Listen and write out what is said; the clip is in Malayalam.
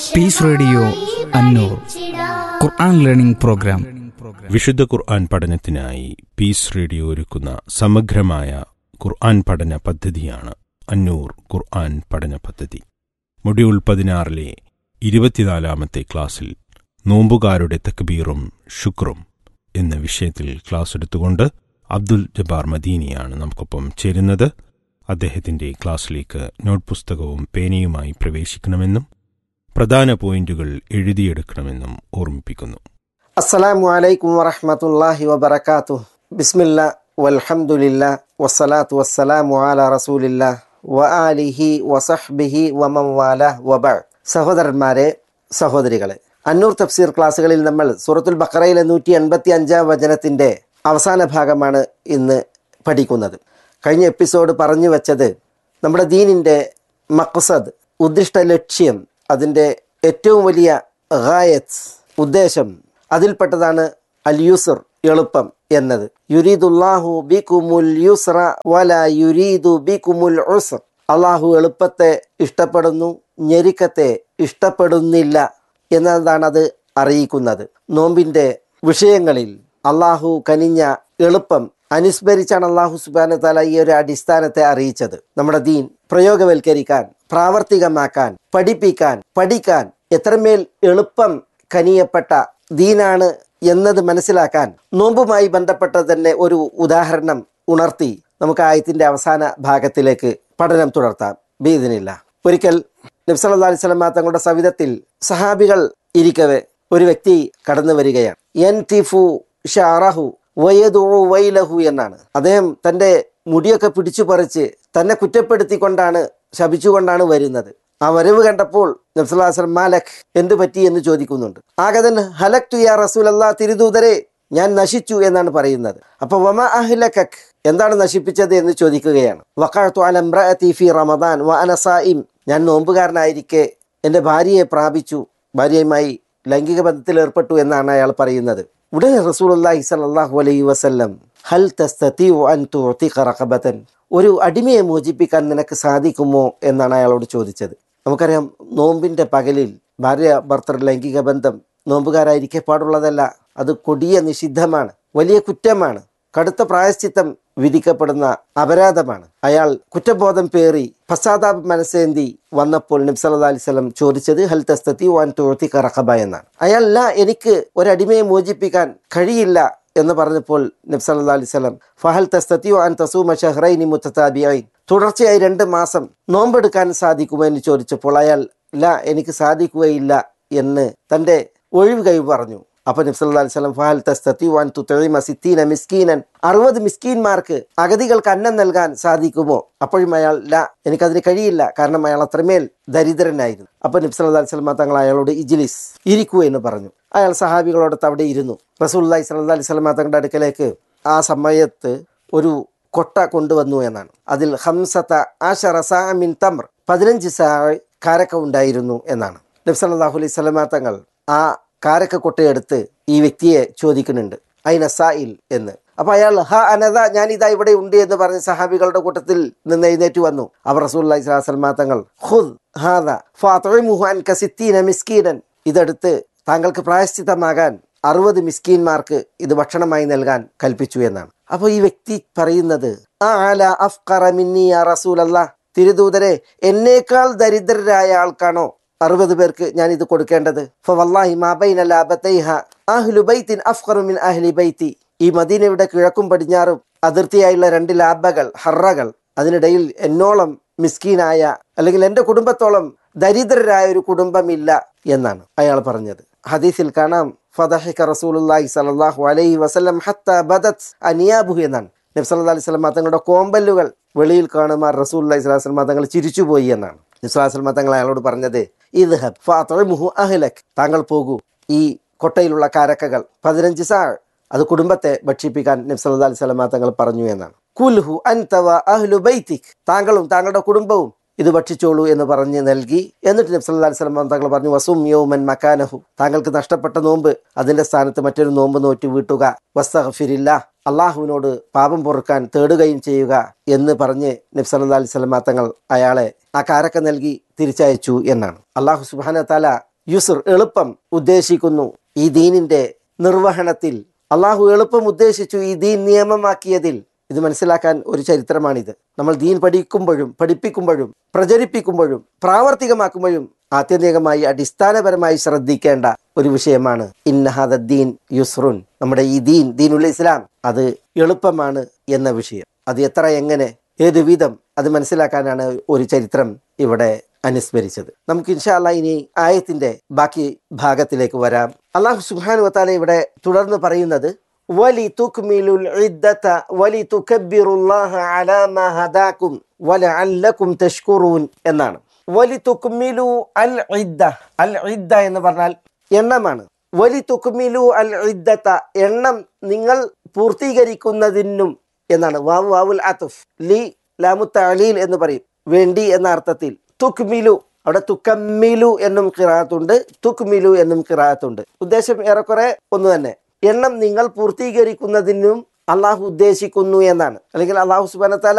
പീസ് റേഡിയോ അന്നൂർ ഖുർആൻ ലേണിംഗ് പ്രോഗ്രാം വിശുദ്ധ ഖുർആൻ പഠനത്തിനായി പീസ് റേഡിയോ ഒരുക്കുന്ന സമഗ്രമായ ഖുർആൻ പഠന പദ്ധതിയാണ് അന്നൂർ ഖുർആൻ പഠന പദ്ധതി മൊഡ്യൂൾ പതിനാറിലെ ഇരുപത്തിനാലാമത്തെ ക്ലാസ്സിൽ നോമ്പുകാരുടെ തക്ബീറും ശുക്രും എന്ന വിഷയത്തിൽ ക്ലാസ് എടുത്തുകൊണ്ട് അബ്ദുൽ ജബ്ബാർ മദീനിയാണ് നമുക്കൊപ്പം ചേരുന്നത് അദ്ദേഹത്തിന്റെ ക്ലാസ്സിലേക്ക് നോട്ട് പുസ്തകവും പേനയുമായി പ്രവേശിക്കണമെന്നും പ്രധാന പോയിന്റുകൾ എഴുതിയെടുക്കണമെന്നും ഓർമ്മിപ്പിക്കുന്നു അസ്സലാമു അലൈക്കും വറഹ്മത്തുള്ളാഹി വബറകാതുഹു ബിസ്മില്ല വൽഹംദുലില്ല വസ്സലാത്തു വസ്സലാമു അലാ റസൂലില്ല വ ആലിഹി വസഹ്ബിഹി വമൻ വാല വബഅദ് സഹോദരന്മാരെ സഹോദരികളെ അന്നൂർ തഫ്സീർ ക്ലാസ്സുകളിൽ നമ്മൾ സൂറത്തുൽ ബഖറയിലെ നൂറ്റി എൺപത്തി അഞ്ചാം വചനത്തിൻ്റെ അവസാന ഭാഗമാണ് ഇന്ന് പഠിക്കുന്നത് കഴിഞ്ഞ എപ്പിസോഡ് പറഞ്ഞു വെച്ചത് നമ്മുടെ ദീനിൻ്റെ മക്സദ് ഉദ്ദിഷ്ട ലക്ഷ്യം അതിൻ്റെ ഏറ്റവും വലിയ ഗായത്ത് ഉദ്ദേശം അതിൽപ്പെട്ടതാണ് അൽ യുസർ എളുപ്പം എന്നത് യുരീദുല്ലാഹു ബികുമുൽ യുസ്ര വല യുരീദു ബികുമുൽ ഉസ്ർ അള്ളാഹു എളുപ്പത്തെ ഇഷ്ടപ്പെടുന്നു ഞെരുക്കത്തെ ഇഷ്ടപ്പെടുന്നില്ല എന്നതാണ് അത് അറിയിക്കുന്നത് നോമ്പിൻ്റെ വിഷയങ്ങളിൽ അള്ളാഹു കനിഞ്ഞ എളുപ്പം അനുസ്മരിച്ചാണ് അള്ളാഹു സുബാന തല ഈ ഒരു അടിസ്ഥാനത്തെ അറിയിച്ചത് നമ്മുടെ ദീൻ പ്രയോഗവൽക്കരിക്കാൻ പ്രാവർത്തികമാക്കാൻ പഠിപ്പിക്കാൻ പഠിക്കാൻ എത്രമേൽ എളുപ്പം കനിയപ്പെട്ട ദീനാണ് എന്നത് മനസ്സിലാക്കാൻ നോമ്പുമായി ബന്ധപ്പെട്ട തന്നെ ഒരു ഉദാഹരണം ഉണർത്തി നമുക്ക് ആയത്തിന്റെ അവസാന ഭാഗത്തിലേക്ക് പഠനം തുടർത്താം ബീദിനില്ല ഒരിക്കൽ നബ്സല്ലാ അലൈഹി സ്വലമ തങ്ങളുടെ സവിധത്തിൽ സഹാബികൾ ഇരിക്കവെ ഒരു വ്യക്തി കടന്നു വരികയാണ് എൻ തിഫു ഷാറഹു വയദു വൈലഹു എന്നാണ് അദ്ദേഹം തൻ്റെ മുടിയൊക്കെ പിടിച്ചു പറിച്ച് തന്നെ കുറ്റപ്പെടുത്തിക്കൊണ്ടാണ് ശപിച്ചുകൊണ്ടാണ് വരുന്നത് ആ വരവ് കണ്ടപ്പോൾ നബ്സല്ലാസ്ലം മാലക് എന്ത് പറ്റി എന്ന് ചോദിക്കുന്നുണ്ട് ആഗതൻ ഹലക് തു യാ റസൂൽ അല്ലാ തിരുദൂതരെ ഞാൻ നശിച്ചു എന്നാണ് പറയുന്നത് അപ്പൊ വമ അഹ്ലകക് എന്താണ് നശിപ്പിച്ചത് എന്ന് ചോദിക്കുകയാണ് വഖഅതു അല ഇംറഅതി ഫി റമദാൻ വ അന സായിം ഞാൻ നോമ്പുകാരനായിരിക്കെ എൻ്റെ ഭാര്യയെ പ്രാപിച്ചു ഭാര്യയുമായി ലൈംഗിക ബന്ധത്തിൽ ഏർപ്പെട്ടു എന്നാണ് അയാൾ പറയുന്നത് ഉടനെ റസൂലുള്ളാഹി സ്വല്ലല്ലാഹു അലൈഹി വസല്ലം ഹൽ തസ്തതിഉ അൻ തുഅതിഖ റഖബതൻ ഒരു അടിമയെ മോചിപ്പിക്കാൻ നിനക്ക് സാധിക്കുമോ എന്നാണ് അയാളോട് ചോദിച്ചത് നമുക്കറിയാം നോമ്പിന്റെ പകലിൽ ഭാര്യ ഭർത്തൃ ലൈംഗിക ബന്ധം നോമ്പുകാരായിരിക്കെ പാടുള്ളതല്ല അത് കൊടിയ നിഷിദ്ധമാണ് വലിയ കുറ്റമാണ് കടുത്ത പ്രായശ്ചിത്തം വിധിക്കപ്പെടുന്ന അപരാധമാണ് അയാൾ കുറ്റബോധം പേറി പശ്ചാത്താപ മനസ്സേന്തി വന്നപ്പോൾ നബ്സല്ലാ അലിസ്ലം ചോദിച്ചത് ഹൽ തസ്തത്തി വാൻ തോഴ്ത്തി കറഹബ എന്നാണ് അയാൾ ല എനിക്ക് ഒരടിമയെ മോചിപ്പിക്കാൻ കഴിയില്ല എന്ന് പറഞ്ഞപ്പോൾ നബ്സല്ലാ അലിസ്ലം ഫഹൽ തസ്തത്തി വാൻ തസൂമ ഷഹ്റൈനി മുത്തതാബിയായി തുടർച്ചയായി രണ്ട് മാസം നോമ്പെടുക്കാൻ സാധിക്കുമോ എന്ന് ചോദിച്ചപ്പോൾ അയാൾ ല എനിക്ക് സാധിക്കുകയില്ല എന്ന് തൻ്റെ ഒഴിവ് കഴിവ് പറഞ്ഞു അപ്പൊ നബ്സല്ലാ അലിസ്ലം ഫഹൽ തസ്തത്തി വാൻ തുത്തഴിമ സിത്തീന മിസ്കീനൻ അറുപത് മിസ്കീന്മാർക്ക് അഗതികൾക്ക് അന്നം നൽകാൻ സാധിക്കുമോ അപ്പോഴും അയാൾ ല എനിക്കതിന് കഴിയില്ല കാരണം അയാൾ അത്രമേൽ ദരിദ്രനായിരുന്നു അപ്പൊ നബ്സല്ലാ അലിസ്ലമ തങ്ങൾ അയാളോട് ഇജ്ലിസ് ഇരിക്കൂ എന്ന് പറഞ്ഞു അയാൾ സഹാബികളോടൊത്ത് അവിടെ ഇരുന്നു റസൂല്ലായി സല്ലാ അലിസ്ലമ തങ്ങളുടെ അടുക്കലേക്ക് ആ സമയത്ത് ഒരു കൊട്ട കൊണ്ടുവന്നു എന്നാണ് അതിൽ ഹംസത്ത ആഷറ സാമിൻ തമ്ര പതിനഞ്ച് സാ കാരക്ക ഉണ്ടായിരുന്നു എന്നാണ് നബ്സല്ലാഹു അലൈഹി സ്വലമ തങ്ങൾ ആ കാരക്ക കൊട്ടയെടുത്ത് ഈ വ്യക്തിയെ ചോദിക്കുന്നുണ്ട് അയിന സായിൽ എന്ന് അപ്പൊ അയാൾ ഹ അനത ഞാൻ ഇതാ ഇവിടെ ഉണ്ട് എന്ന് പറഞ്ഞ് സഹാബികളുടെ കൂട്ടത്തിൽ നിന്ന് എഴുന്നേറ്റ് വന്നു അവർ റസൂല്ലി സ്വലാസ്ലമാ തങ്ങൾ ഹുദ് ഹാദ ഫാത്തുമുഹാൻ കസിത്തീന മിസ്കീനൻ ഇതെടുത്ത് താങ്കൾക്ക് പ്രായശ്ചിത്തമാകാൻ അറുപത് മിസ്കീന്മാർക്ക് ഇത് ഭക്ഷണമായി നൽകാൻ കൽപ്പിച്ചു എന്നാണ് അപ്പൊ ഈ വ്യക്തി പറയുന്നത് ആ ആല അഫ്ഖറ മിന്നി യാ റസൂലല്ലാ തിരുദൂതരെ എന്നേക്കാൾ ദരിദ്രരായ ആൾക്കാണോ അറുപത് പേർക്ക് ഞാൻ ഇത് കൊടുക്കേണ്ടത് ഫവല്ലാഹി മാ ബൈന ലാബതൈഹ അഹ്ലു ബൈത്തിൻ അഫ്ഖറു മിൻ അഹ്ലി ബൈത്തി ഈ മദീനയുടെ കിഴക്കും പടിഞ്ഞാറും അതിർത്തിയായുള്ള രണ്ട് ലാബകൾ ഹറകൾ അതിനിടയിൽ എന്നോളം മിസ്കീനായ അല്ലെങ്കിൽ എൻ്റെ കുടുംബത്തോളം ദരിദ്രരായ ഒരു കുടുംബമില്ല എന്നാണ് അയാൾ പറഞ്ഞത് ഹദീസിൽ കാണാം ഫദഹിക റസൂലുള്ളാഹി സ്വല്ലല്ലാഹു അലൈഹി വസല്ലം ഹത്ത ബദത് അനിയാബുഹു എന്നാണ് നബി സല്ലല്ലാഹു അലൈഹി വസല്ലം തങ്ങളുടെ കോമ്പല്ലുകൾ വെളിയിൽ കാണുമാർ റസൂലുള്ളാഹി സ്വല്ലല്ലാഹു അലൈഹി വസല്ലം തങ്ങൾ ചിരിച്ചുപോയി എന്നാണ് നബി സല്ലല്ലാഹു അലൈഹി വസല്ലം തങ്ങൾ അയാളോട് പറഞ്ഞത് ഇദ്ഹബ് ഫഅത്ഇമുഹു അഹ്ലക് താങ്കൾ പോകൂ ഈ കൊട്ടയിലുള്ള കാരക്കകൾ പതിനഞ്ച് സാ അത് കുടുംബത്തെ ഭക്ഷിപ്പിക്കാൻ നബി സല്ലല്ലാഹു അലൈഹി വസല്ലം തങ്ങൾ പറഞ്ഞു എന്നാണ് കുൽഹു അൻത വ അഹ്ലു ബൈതിക് താങ്കളും താങ്കളുടെ കുടുംബവും ഇത് ഭക്ഷിച്ചോളൂ എന്ന് പറഞ്ഞ് നൽകി എന്നിട്ട് നബി സല്ലല്ലാഹു അലൈഹി വസല്ലം തങ്ങൾ പറഞ്ഞു വസും യൗമൻ മക്കാനഹു താങ്കൾക്ക് നഷ്ടപ്പെട്ട നോമ്പ് അതിന്റെ സ്ഥാനത്ത് മറ്റൊരു നോമ്പ് നോറ്റ് വീട്ടുക വസ്തഗ്ഫിരില്ല അള്ളാഹുവിനോട് പാപം പൊറുക്കാൻ തേടുകയും ചെയ്യുക എന്ന് പറഞ്ഞ് നബി സല്ലല്ലാഹു അലൈഹി വസല്ലം തങ്ങൾ അയാളെ ആ കാരക്ക നൽകി തിരിച്ചയച്ചു എന്നാണ് അള്ളാഹു സുബ്ഹാനഹു തആല യുസുർ എളുപ്പം ഉദ്ദേശിക്കുന്നു ഈ ദീനിന്റെ നിർവഹണത്തിൽ അള്ളാഹു എളുപ്പം ഉദ്ദേശിച്ചു ഈ ദീൻ നിയമമാക്കിയതിൽ ഇത് മനസ്സിലാക്കാൻ ഒരു ചരിത്രമാണിത് നമ്മൾ ദീൻ പഠിക്കുമ്പോഴും പഠിപ്പിക്കുമ്പോഴും പ്രചരിപ്പിക്കുമ്പോഴും പ്രാവർത്തികമാക്കുമ്പോഴും ആത്യന്തികമായി അടിസ്ഥാനപരമായി ശ്രദ്ധിക്കേണ്ട ഒരു വിഷയമാണ് ഇന്നഹാദീൻ യുസ്റുൻ നമ്മുടെ ഈ ദീൻ ദീനുൽ ഇസ്ലാം അത് എളുപ്പമാണ് എന്ന വിഷയം അത് എത്ര എങ്ങനെ ഏത് വിധം അത് മനസ്സിലാക്കാനാണ് ഒരു ചരിത്രം ഇവിടെ അനുസ്മരിച്ചത് നമുക്ക് ഇൻഷാല്ല ഇനി ആയത്തിന്റെ ബാക്കി ഭാഗത്തിലേക്ക് വരാം അള്ളാഹു സുഹാനു വത്താല ഇവിടെ തുടർന്ന് പറയുന്നത് വലി തുക്മിലുൽ ഇദ്ദത വലി തുകബ്ബിറുല്ലാഹ അലാ മാ ഹദാകും വലഅല്ലകും തഷ്കുറൂൻ എന്നാണ് വലി തുക്മിലു അൽ ഇദ്ദ അൽ ഇദ്ദ എന്ന് പറഞ്ഞാൽ എണ്ണമാണ് വലി തുക്മിലു അൽ ഇദ്ദത എണ്ണം നിങ്ങൾ പൂർത്തീകരിക്കുന്നതിനും എന്നാണ് വാവ് വാവുൽ ആത്തുഫ് ലി ലാമു തലീൽ എന്ന് പറയും വേണ്ടി എന്ന അർത്ഥത്തിൽ തുക്മിലു അവിടെ തുക്കമ്മിലു എന്നും കിറാത്തുണ്ട് തുക്മിലു എന്നും കിറാത്തുണ്ട് ഉദ്ദേശം ഏറെക്കുറെ ഒന്ന് തന്നെ എണ്ണം നിങ്ങൾ പൂർത്തീകരിക്കുന്നതിനും അള്ളാഹു ഉദ്ദേശിക്കുന്നു എന്നാണ് അല്ലെങ്കിൽ അള്ളാഹു സുബാന